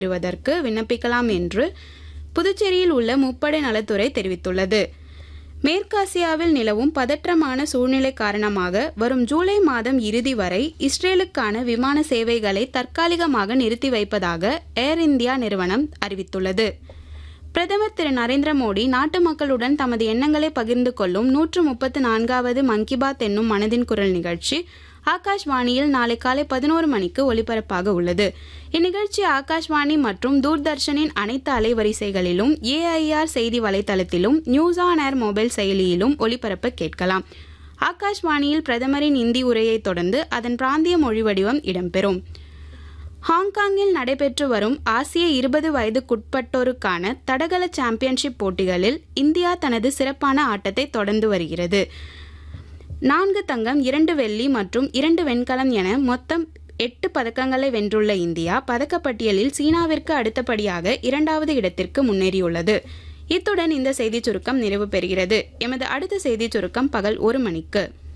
பெறுவதற்கு விண்ணப்பிக்கலாம் என்று புதுச்சேரியில் உள்ள முப்படை நலத்துறை தெரிவித்துள்ளது மேற்காசியாவில் நிலவும் பதற்றமான சூழ்நிலை காரணமாக வரும் ஜூலை மாதம் இறுதி வரை இஸ்ரேலுக்கான விமான சேவைகளை தற்காலிகமாக நிறுத்தி வைப்பதாக ஏர் இந்தியா நிறுவனம் அறிவித்துள்ளது பிரதமர் திரு நரேந்திர மோடி நாட்டு மக்களுடன் தமது எண்ணங்களை பகிர்ந்து கொள்ளும் நூற்று முப்பத்து நான்காவது மன் கி பாத் என்னும் மனதின் குரல் நிகழ்ச்சி ஆகாஷ்வாணியில் நாளை காலை பதினோரு மணிக்கு ஒலிபரப்பாக உள்ளது இந்நிகழ்ச்சி ஆகாஷ்வாணி மற்றும் தூர்தர்ஷனின் அனைத்து அலைவரிசைகளிலும் ஏஐஆர் செய்தி வலைதளத்திலும் நியூஸ் ஆன் ஏர் மொபைல் செயலியிலும் ஒலிபரப்ப கேட்கலாம் ஆகாஷ்வாணியில் பிரதமரின் இந்தி உரையை தொடர்ந்து அதன் பிராந்திய மொழி வடிவம் இடம்பெறும் ஹாங்காங்கில் நடைபெற்று வரும் ஆசிய இருபது வயதுக்குட்பட்டோருக்கான தடகள சாம்பியன்ஷிப் போட்டிகளில் இந்தியா தனது சிறப்பான ஆட்டத்தை தொடர்ந்து வருகிறது நான்கு தங்கம் இரண்டு வெள்ளி மற்றும் இரண்டு வெண்கலம் என மொத்தம் எட்டு பதக்கங்களை வென்றுள்ள இந்தியா பதக்கப்பட்டியலில் சீனாவிற்கு அடுத்தபடியாக இரண்டாவது இடத்திற்கு முன்னேறியுள்ளது இத்துடன் இந்த செய்திச் சுருக்கம் நிறைவு பெறுகிறது எமது அடுத்த செய்திச் சுருக்கம் பகல் ஒரு மணிக்கு